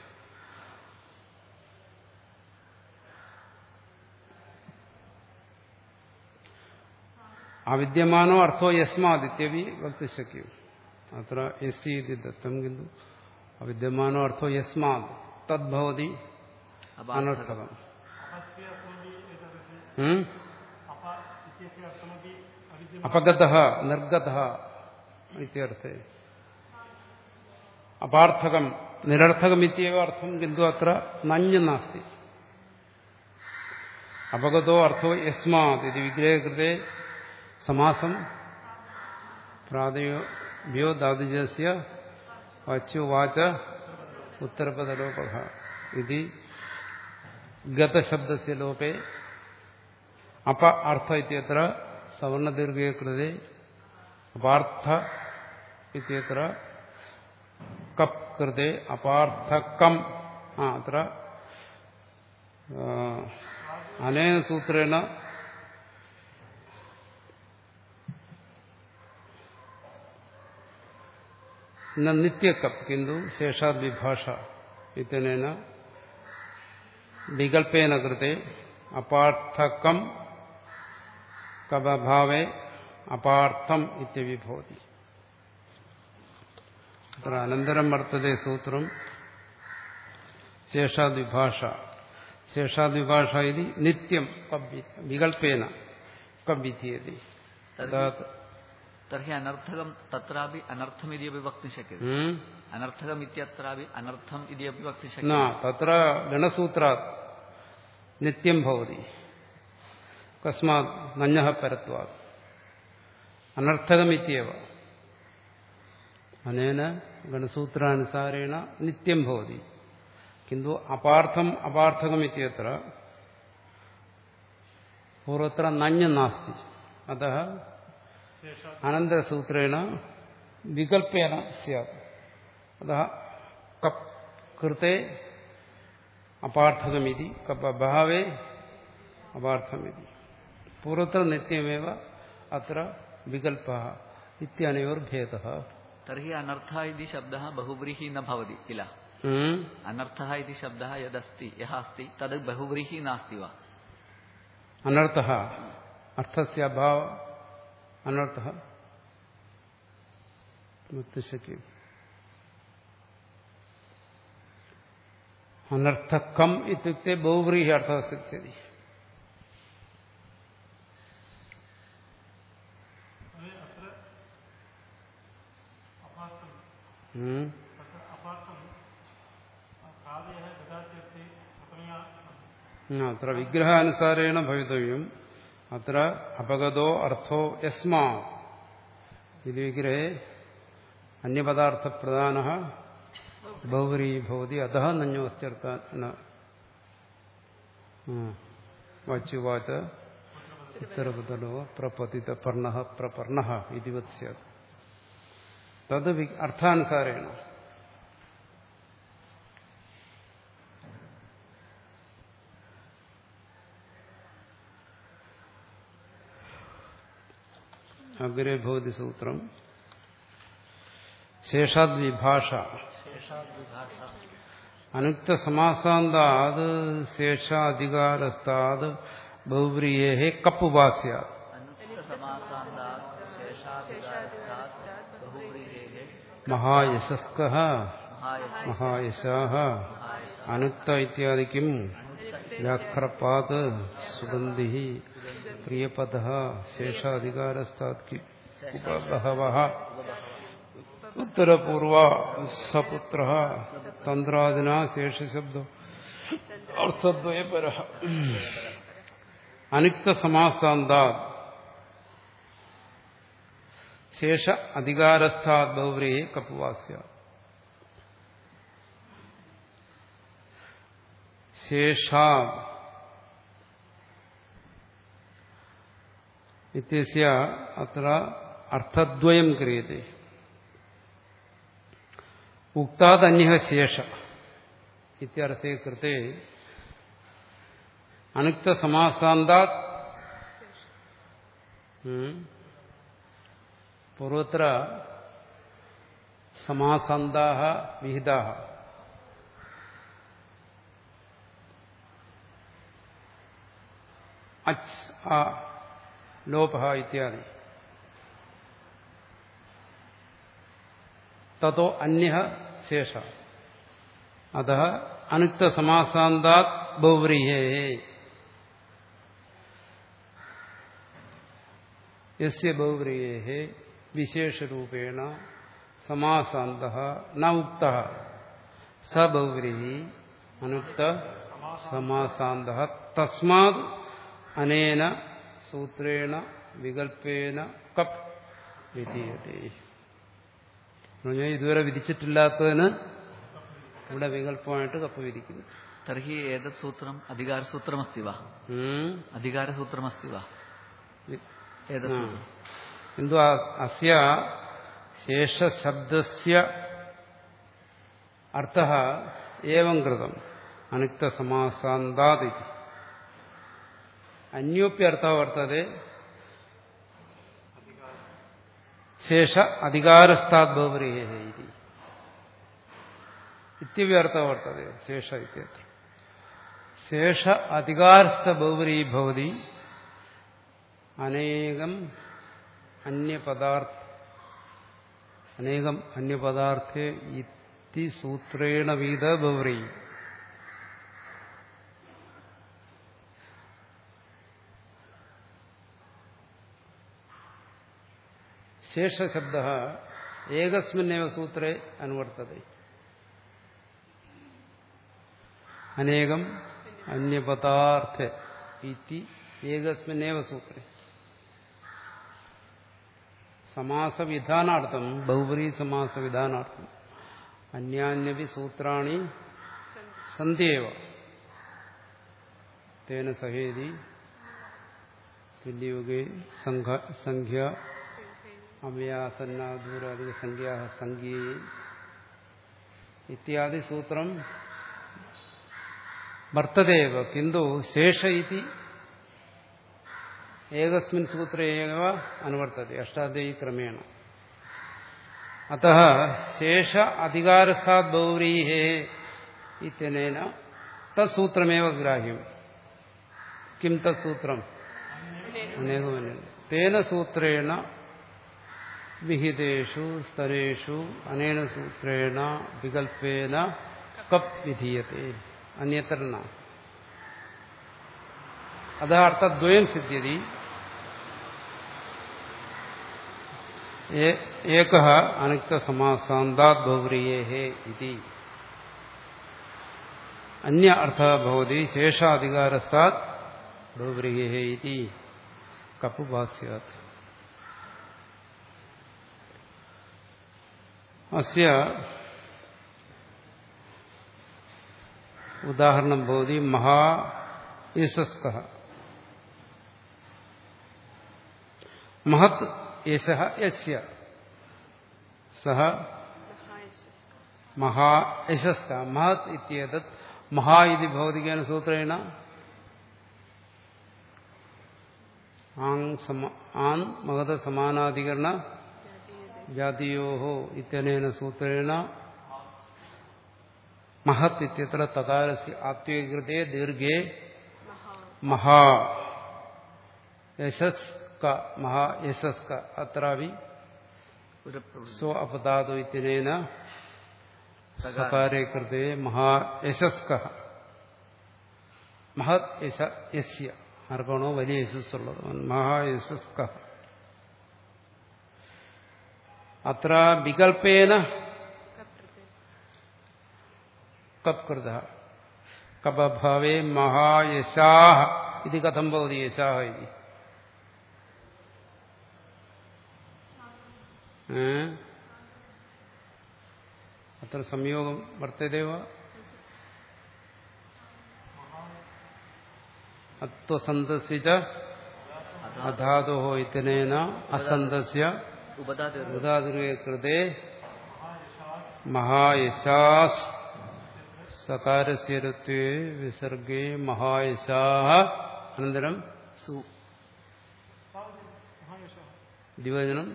അവിദ്യമാനോ അർത്ഥോ യസ്മാദിത്യവി വക്തിശക്യം അത്ര യസി ഇതി ദത്തം കിന്തു അവിദ്യമാനോ അർത്ഥോ യസ്മാത് തദ്ഭവതി അനർത്ഥകം अपस्य अपि एतदपि ഉം? अप इत्यस्य अर्थमपि अविद्यमान അപഗത നിർഗത ഇത്യർത്ഥേ അപാർത്ഥകം നിരർത്ഥകം ഇത്യവ അർത്ഥം കിന്തു അത്ര നഞ്ഞ് നാസ്തി അപഗതോ അർത്ഥോ യസ്മാത് ഇത് വിഗ്രഹകൃതേ സമാസം പ്രാതയോ ധാതുജസ്യ വാച്യോ വാച ഉത്തരപദലോപ ഇത് ഗതശബ്ദസ്യ ലോപേ അപ അർത്ഥ ഇത്യത്ര സവർണദീർഘേ കൃതേ അപാർത്ഥ ഇത്യത്ര കപ് കൃതേ അപാർത്ഥകം ആ അത്ര ആ, അനേന സൂത്രേണ न नित्यकप किंतु शेषाद विभाषा इतनेन विकल्पेन कृते अपार्थकम कबभावे अपार्थम इत्यपि भवति अत्र अनन्तरं वर्तते सूत्रं शेषाद्विभाषा शेषाद्विभाषा इति नित्यं कब् विकल्पेन कब् विधीयते तदा तर्हि अनर्थकं तत्रापि अनर्थमिति अपि वक्तुं शक्यते हम्म? अनर्थकम् इत्यत्रापि अनर्थम् इति अपि वक्तुं न शक्यते तत्र गणसूत्रात् नित्यं भवति कस्मात् नञः परत्वात् अनर्थकमित्येव अनेन गणसूत्रानुसारेण नित्यं भवति किन्तु अपार्थम् अपार्थकमित्यत्र पूर्वत्र नञ् नास्ति अतः अनन्तरसूत्रेण विकल्पेन स्यात् अतः कप् कृते अपार्थकमिति कप् अभावे अपार्थमिति पूर्वत्र नित्यमेव अत्र विकल्पः इत्यनयोर्भेदः तर्हि अनर्थः इति शब्दः बहुव्रीहि न भवति किल हम्म? अनर्थः इति शब्दः यदस्ति यः अस्ति तद् बहुव्रीहि नास्ति वा अनर्थः अर्थस्य अभाव अनर्थः वक्तुं शक्यते अनर्थकम् इत्युक्ते बहुव्रीहि अर्थः सिद्ध्यति अत्र अपार्थं हम्म? तत्र अपार्थं प्रादयः ददात्यर्थे प्रथमया न, अत्र विग्रहानुसारेण भवितव्यम् अत्र अपगतो अर्थो यस्मात् इति विग्रहे अन्यपदार्थप्रधानः बहुव्री भवति अतः नञ्योश्चर्त न वाच्युवाच उत्तरपदलो प्रपतितपर्णः प्रपर्णः इतिवत् स्यात् तद् वि- अर्थानुसारेण अग्रे भवति सूत्रम् शेषाद्विभाष अनुक्तसमासान्ताद् शेषाधिकारस्ताद् बहुव्रीयेः कप् वा स्यात् अनुक्तसमासान्तात् शेषाधिकारस्तात् बहुव्रीहेः महायशस्कः महायश महायशाः अनुक्त इत्यादि किम् व्याघ्रपात् सुगन्धिः प्रियपदः शेषाधिकारस्तात् कि उपबहवः उत्तरपूर्व सपुत्रः तन्द्रादिना शेषशब्द अर्थद्वयपरः अनुक्तसमासान्तात् शेष अधिकारस्थात् बहुव्रीः कपुवास्य शेषा इत्यस्य अत्र अर्थद्वयं क्रियते उक्तादन्यः शेष इत्यर्थे कृते अनुक्तसमासान्तात् हम्म, पूर्वत्र समासान्ताः विहिताः अच् आ लोपः इत्यादि ततो अन्यः शेष अतः अनुक्तसमासान्तात् बहुव्रीहेः यस्य बहुव्रीहेः विशेषरूपेण समासान्तः न उक्तः स बहुव्रीः अनुक्त समासान्तः तस्मात् അനേന സൂത്രേണ വികൽപ്പേന കപ്പ് വിധീയതേ പറഞ്ഞാൽ ഇതുവരെ വിധിച്ചിട്ടില്ലാത്തതിന് ഇവിടെ വികല്പമായിട്ട് കപ്പ് വിധിക്കുന്നു तर्हि एतत् सूत्रम् अधिकारसूत्रमस्ति वा ഉം. अधिकारसूत्रमस्ति वा വി- एतत् ആ. सूत्रम् किन्तु अ- अस्य शेषशब्दस्य अर्थः एवं कृतम् अनिक्तसमासान्तादिति अन्योप्य अर्थः वर्तते शेष अधिकारस्ताद्भवरेः इति इत्यव्यर्थः वर्तते शेष इत्यत्र शेष अधिकारस्थबहुवरी भवति അനേകം അന്യപദാർത്ഥ അനേകം അന്യപദാർത്ഥേ ഇത്തി സൂത്രേണ വീത ബൗറി ശേഷശബ്ദ ഏകസ്മിന്നേവ സൂത്രേ അനുവർത്തത അനേകം അന്യപദാർത്ഥ ഇതി ഏകസ്മിന്നേവ സൂത്രേ സമാസവിധാനാർത്ഥം ബഹുപരി സമാസവിധാനാർത്ഥം അന്യാന്യപി സൂത്രാണി സന്ധ്യേവ തേന സഹേതി തുല്യയുഗേ സംഖ്യ അവയാസന്നാദൂരാധിക സംഖ്യാ സംഖ്യേ ഇത്യാദി സൂത്രം വർത്തതേവ കിന്തു ശേഷ ഇതി ഏകസ്മിൻ സൂത്രേ ഏവ അനുവർത്തത്തെ അഷ്ടാധ്യായി ക്രമേണ അത ശേഷ അധികാരസ്ഥാത് ബൗരീഹേ ഇത്യനേന തത്സൂത്രമേവ ഗ്രാഹ്യം കിം തത്സൂത്രം അനേകമന തേന സൂത്രേണ വിഹിതേഷു സ്തരേഷു അനേന സൂത്രേണ വികൽപ്പേന കപ്പ് വിധീയത്തെ അന്യത്ര ന അത അർത്ഥദ്വയം സിദ്ധ്യതി ഏക അനക്തസമാസാന്താത് ബൗര്യേഹേ ഇതി അന്യ അർത്ഥ ഭവതി ശേഷാധികാരസ്ഥാത് ബൗര്യേഹേ ഇതി കപ്പുഭാസ്യാത് അസ്യ ഉദാഹരണം ഭവതി മഹാ യശസ്ക മഹത് യശ യസ്യ സഹ മഹാ യശസ്ക മഹത് ഇത്യേതത് മഹാ ഇതി ഭൗതികേന സൂത്രേണ ആങ് സമ ആൻ മഹത സമാനാധികരണ ജാതിയോ ഇത്യനേന സൂത്രേണ മഹത് ഇത്യത്ര തകാരസ്യ ആത്മീകൃതേ ദീർഘേ മഹാ യശസ്ക മഹാ യശസ്ക അത്രാവി സ്വ അപദാതു ഇത്യനേന സകാരേ കൃതേ മഹാ യശസ്ക മഹത് യശ യസ്യ ആർക്കാണോ വലിയ യശസ് ഉള്ളത് മഹാ യശസ്ക അത്ര വികൽപ്പേന കപ് കൃത കപഭാവേ മഹായശാഹ ഇത് കഥം ഭവതി യശാഹ ഇതി അത്ര സംയോഗം വർത്തതേവ അത്വസന്തസ്യ അധാതോ ഇതനേന അസന്തസ്യ ഉപദാതിർ ഉദാതിർവേ കൃതേ മഹായശാസ് സകാരസ്യരത്വേ വിസർഗേ മഹായശാഹ അനന്തരം സു ദ്വിവചനം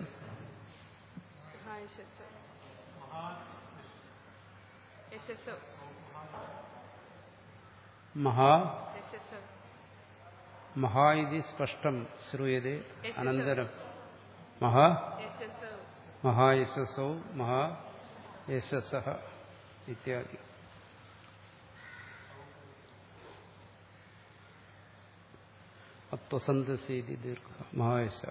യശസ്സോ മഹാ യശസ്സോ മഹാ ഇതി സ്പഷ്ടം ശ്രൂയതേ അനന്തരം മഹാ യശസ്സോ മഹായശസ്സോ മഹാ യശസ്സ ഇത്യാദി അത്വസന്തസീതി ദീർഘ മഹായശ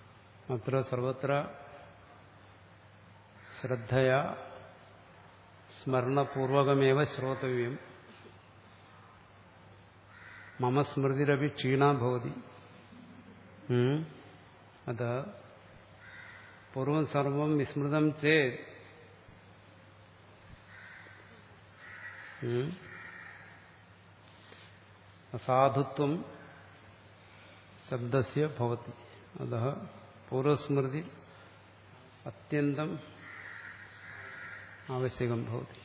അത്ര സർവത്ര ശ്രദ്ധയ സ്മരണപൂർവകമേവ ശ്രോതവ്യം മമ സ്മൃതിരപി ക്ഷീണാ ഭവതി ഉം. അത പൂർവം സർവം വിസ്മൃതം ചേത് ഉം. അസാധുത്വം ശബ്ദസ്യ ഭവതി അത പൂർവസ്മൃതി അത്യന്തം ആവശ്യകം ഭവതി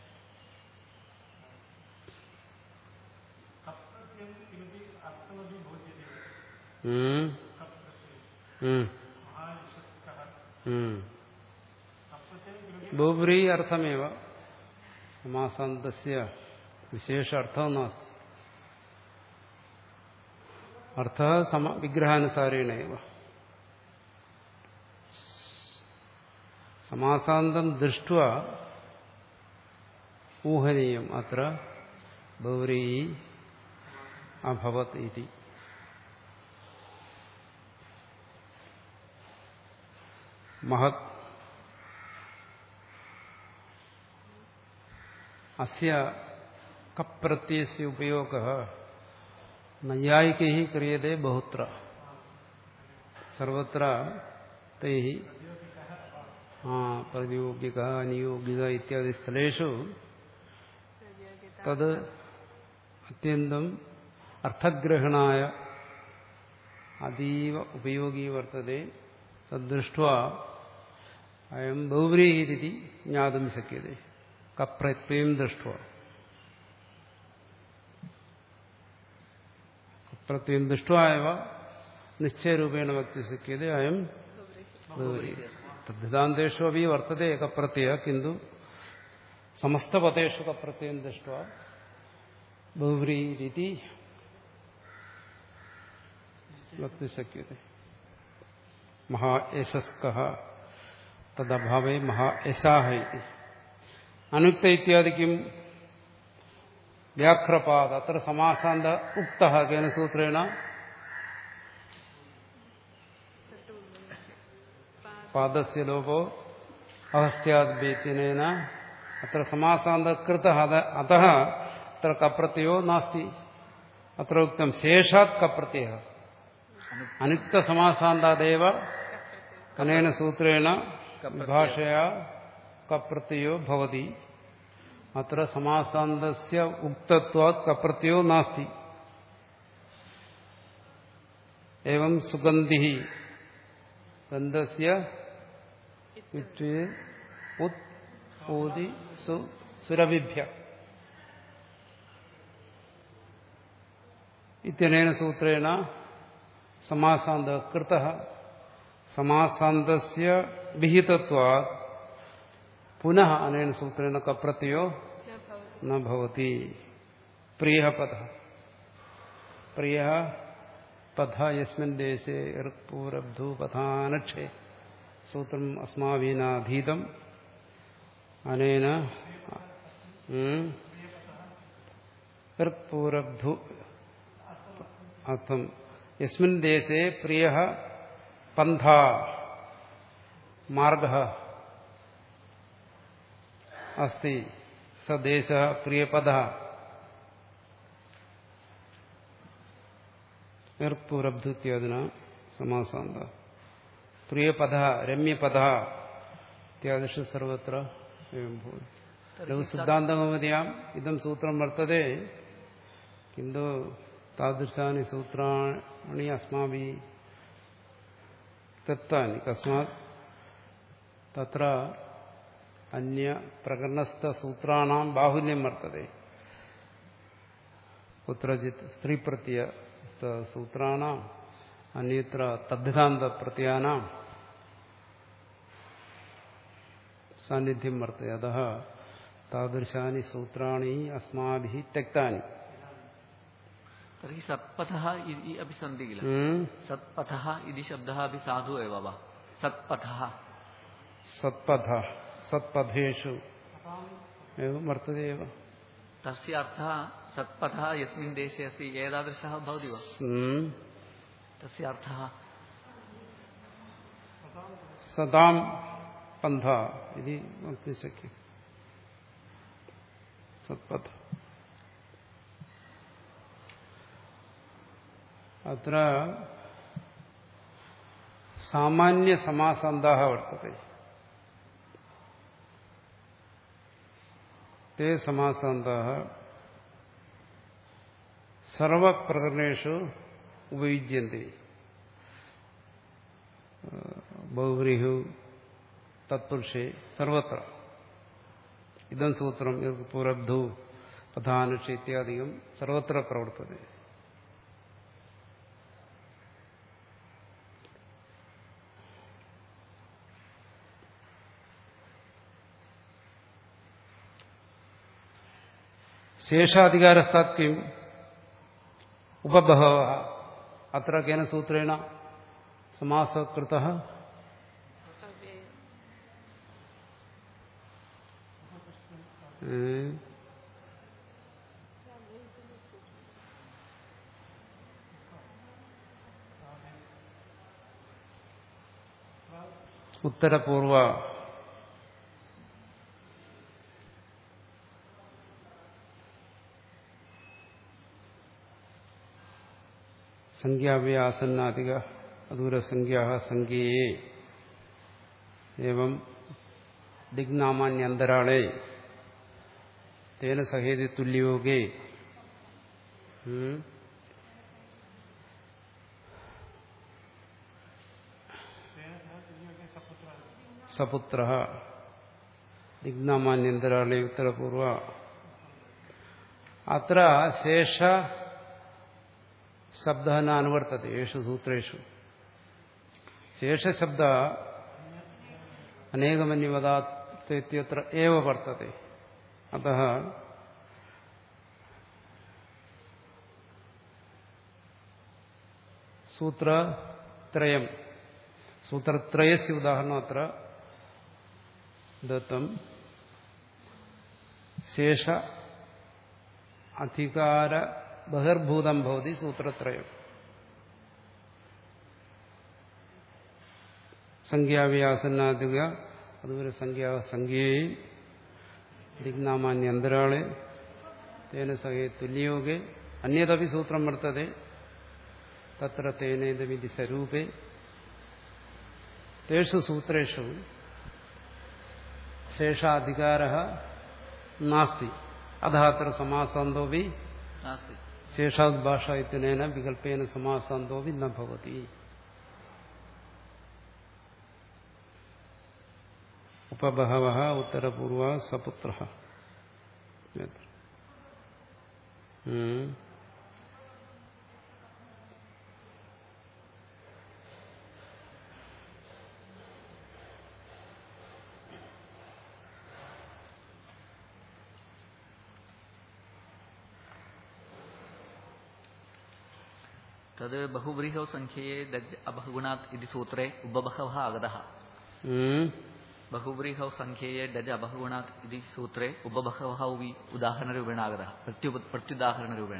कप्रत्ययं किमपि अर्थमपि बोध्यते ഉം. ഉം. महाविशस्कः ഉം. कप्रत्ययं किमपि ബഹുബ്രീ അർത്ഥമേവ സമാസാന്തസ്യ വിശേഷ അർത്ഥം നാസ്തി അർത്ഥ സമ വിഗ്രഹാനുസാരേണ ഏവ സമാസാന്തം ദൃഷ്ട ഊഹനീയം അത്ര ബൗരീ അഭവത് ഇതി മഹത് അസ്യ കപ്രത്യയസ്യ ഉപയോഗ നൈയായികൈ ക്രിയത്തെ ബഹുത്ര സർവത്ര തൈ ആ പ്രതിയോഗിക നിയോഗിക ഇത്യാദി സ്ഥലേഷു തത് അത്യന്തം അർത്ഥഗ്രഹണായ അതീവ ഉപയോഗീ വർത്തത്തെ തദ്ദൃഷ്ട അയം ബഹുബ്രീതി ജ്ഞാതും ശക്യത്തെ കപ്രത്വം ദൃഷ്ട കപ്രത്വം ദൃഷ്ട നിശ്ചയരൂപേണ വക്തി ശക്യത്തെ അയം ബഹുബ്രീ തദ്ധിതാന്തേഷു അപ്പി വർത്തത്തെ കപ്രത്യയ കിന്തു സമസ്തപദേഷു കപ്രത്യം ദൃഷ്ട ബഹുബ്രീതി വക്തി ശക്യത്തെ മഹായശസ്ക തദ്ഭാവേ മഹായശാഹ ഇതി അനുക്ത ഇത്യാദിക്കും വ്യാഘ്രപാദ അത്ര സമാസാന്ത ഉക്ത കേന സൂത്രേണ പാദസ്യ ലോപോ അഹസ്ത്യാദ്ഭേത്യനേന അത്ര സമാസാന്ത കൃത അത അത്ര കപ്രത്യോ നാസ്തി അത്ര ഉക്തം ശേഷാത് കപ്രത്യ അനുക്ത സമാസാന്താദേവ അനേന സൂത്രേണ ഭാഷയാ കപ്രത്യോ ഭവതി അത്ര സമാസാന്തസ്യ ഉക്തത്വാത് കപ്രത്യോ നാസ്തി ഏവം സുഗന്ധി ഗന്ധസ്യ വിറ്റ്വേ ഉത് ഊതി സു സുരഭിഭ്യ ഇത്യനേന സൂത്രേണ സമാസാന്ത കൃത സമാസാന്തസ്യ വിഹിതത്വാത് പുനഃ അനേന സൂത്രേണ കപ്രത്യോ न भवति ന ഭവതി പ്രിയ പദ പ്രിയ പഥ യസ്മിൻ ദേശേ ഋക്പൂരബ്ധു പഥാനക്ഷേ സൂത്രം അസ്മാവീനാധീതം അനേന ഋക്പൂരബ്ധു അർത്ഥം യസ്മിൻ ദേശേ പ്രിയ പന്ഥ മാർഗ അസ്തി സദേശ പ്രിയപദ നിർപ്പുരബ്ധുത്യാദിന സമാസാന്ത പ്രിയപദ രമ്യപദ ഇത്യാദിഷു സർവത്ര एवं भवति ലഘുസിദ്ധാന്തകൗമുദ്യാം ഇതം സൂത്രം വർത്തते किन्तु तादृशानि सूत्राणि अस्माभिः दत्तानि कस्मात् तत्र अन्यप्रकरणस्थसूत्राणां बाहुल्यं वर्तते कुत्रचित् स्त्रीप्रत्ययसूत्राणाम् अन्यत्र तद्धितान्तप्रत्ययानां सान्निध्यं वर्तते अतः तादृशानि सूत्राणि अस्माभिः त्यक्तानि तर्हि सत्पथः इति अपि सन्ति किल हम्म? सत्पथः इति शब्दः अपि साधु एव वा सत्पथः सत्पथ सत्पथेषु एवं वर्तते एव तस्य अर्थः सत्पथः यस्मिन् देशे अस्ति एतादृशः भवति वा हम्म? तस्य अर्थः सदां पन्थ इति वक्तुं शक्यते സത്പഥ അത്ര സാമാന്യ സമാസന്ത വർത്തത്തെ തേ സമാസന്ത സർവപ്രകരണേഷു ഉപയുജ്യന്തി ബഹുവ്രീഹു തത്പുരുഷേ സർവത്ര ഇതം സൂത്രം പുരബ്ധു പ്രധാനുഷ ഇത്യാദികം സർവത്ര പ്രവർത്തത ശേഷാധികാരസ്ഥാത്യം ഉപബഹവ അത്ര കേന സൂത്രേണ സമാസകൃത അവ്യയം ഉത്തരപൂർവ സംഖ്യാവ്യാസന്നാധിക അദൂരസംഖ്യാ സംഖ്യയെ ഏവം ദിഗ്നാമാന്യന്തരാളെ തേന സഹേതി തുല്യയോഗേ ഉം, സപുത്ര ദിഗ്നാമാന്യന്തരാളെ ഉത്തരപൂർവ അത്ര ശേഷ ശബ്ദ അനുവർത്തത്തെ യേഷു സൂത്രേഷു ശേഷശബ്ദ അനേകമന്യവദാത്യത്ര ഏവ വർത്തത്തെ അത സൂത്രത്രയം സൂത്രത്രയസ്യ ഉദാഹരണം അത്ര ദത്തം ശേഷ അധികാര ബഹിർഭൂതം ഭവതി സൂത്രത്രയം സംഖ്യാവ്യാസന്നാധിക അതുപോലെ സംഖ്യാ സംഖ്യയെ ദിഗ്നാമാന്യന്തരാളെ തേന സഹേ തുല്യയോഗെ അന്യതപി സൂത്രം വർത്തതെ തത്ര തേനേതമിതി സ്വരൂപേ തേഷു സൂത്രേഷു ശേഷാധികാര നാസ്തി അധാത്ര സമാസാന്തോപി नास्ति ശേഷാദ് ഭാഷ ഇത്യനേന വികല്പേന സമാസാന്തോപി ന ഭവതി ഉപബഹവ ഉത്തരപൂർവ സപുത്ര तद् बहुव्रीहौ सङ्ख्यये दज् अबहुगुणात् इति सूत्रे उपबहवः आगतः बहुव्रीहौ सङ्ख्यये डज अबहुगुणात् इति सूत्रे उपबहवः उपि उदाहरणरूपेण आगतः प्रत्यु प्रत्युदाहरणरूपेण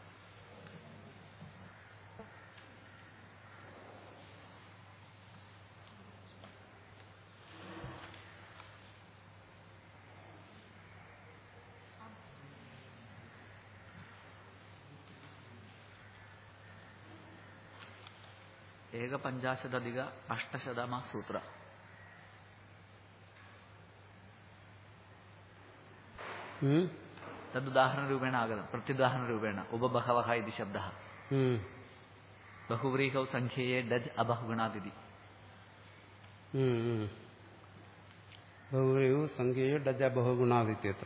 एकपञ्चाशदधिक अष्टशतमः सूत्र तदुदाहरणरूपेण आगतं प्रत्युदाहरणरूपेण उपबहवः इति शब्दः बहुव्रीहौ सङ्ख्यये डज् अबहुगुणात् इति ബഹുവയോ സംഖ്യയോ ഡജ ബഹുഗുണാദിത്യത്ര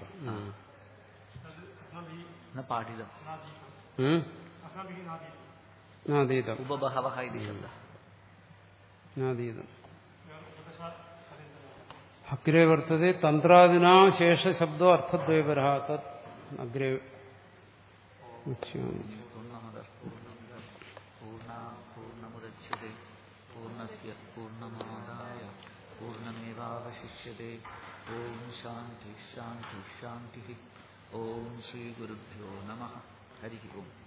न पाठितम् अस्माभिः नादीति നാദീതം उपबहवः इति शब्दः നാദീതം അഗ്രേ വർത്തത്തെ തന്ത്രാദിനാ ശേഷശബ്ദോ അർത്ഥദ്വൈപര തത് അഗ്രേ ഉച്യാമി पूर्णमदः पूर्णमिदः पूर्णा पूर्णमुदच्यते पूर्णस्य पूर्णमादाय पूर्णमेवावशिष्यते ॐ शान्तिः शान्तिः शान्तिः ॐ श्रीगुरुभ्यो नमः हरिः ओम्